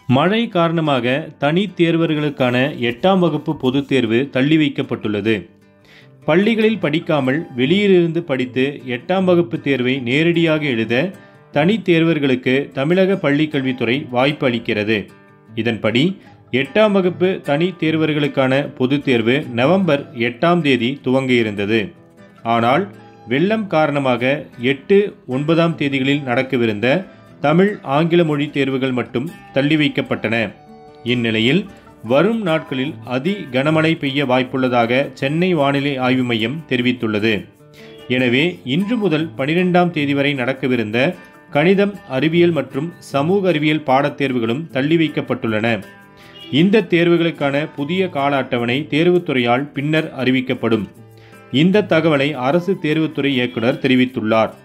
மழை காரணமாக தனித் தேர்வர்களுக்கான எட்டாம் வகுப்பு பொதுத் தேர்வு தள்ளி வைக்கப்பட்டுள்ளது பள்ளிகளில் படிக்காமல் வெளியிலிருந்து படித்து எட்டாம் வகுப்பு தேர்வை நேரடியாக எழுத தனித் தேர்வர்களுக்கு தமிழக பள்ளிக் கல்வித்துறை வாய்ப்பு அளிக்கிறது இதன்படி எட்டாம் வகுப்பு தனி தேர்வர்களுக்கான பொதுத் தேர்வு நவம்பர் எட்டாம் தேதி துவங்க இருந்தது ஆனால் வெள்ளம் காரணமாக எட்டு ஒன்பதாம் தேதிகளில் நடக்கவிருந்த தமிழ் ஆங்கில மொழி தேர்வுகள் மட்டும் தள்ளி வைக்கப்பட்டன இந்நிலையில் வரும் நாட்களில் அதி கனமழை பெய்ய வாய்ப்புள்ளதாக சென்னை வானிலை ஆய்வு மையம் தெரிவித்துள்ளது எனவே இன்று முதல் பனிரெண்டாம் தேதி வரை நடக்கவிருந்த கணிதம் அறிவியல் மற்றும் சமூக அறிவியல் பாடத் தேர்வுகளும் தள்ளி வைக்கப்பட்டுள்ளன இந்த தேர்வுகளுக்கான புதிய கால அட்டவணை தேர்வுத்துறையால் பின்னர் அறிவிக்கப்படும் இந்த தகவலை அரசு தேர்வுத்துறை இயக்குனர் தெரிவித்துள்ளார்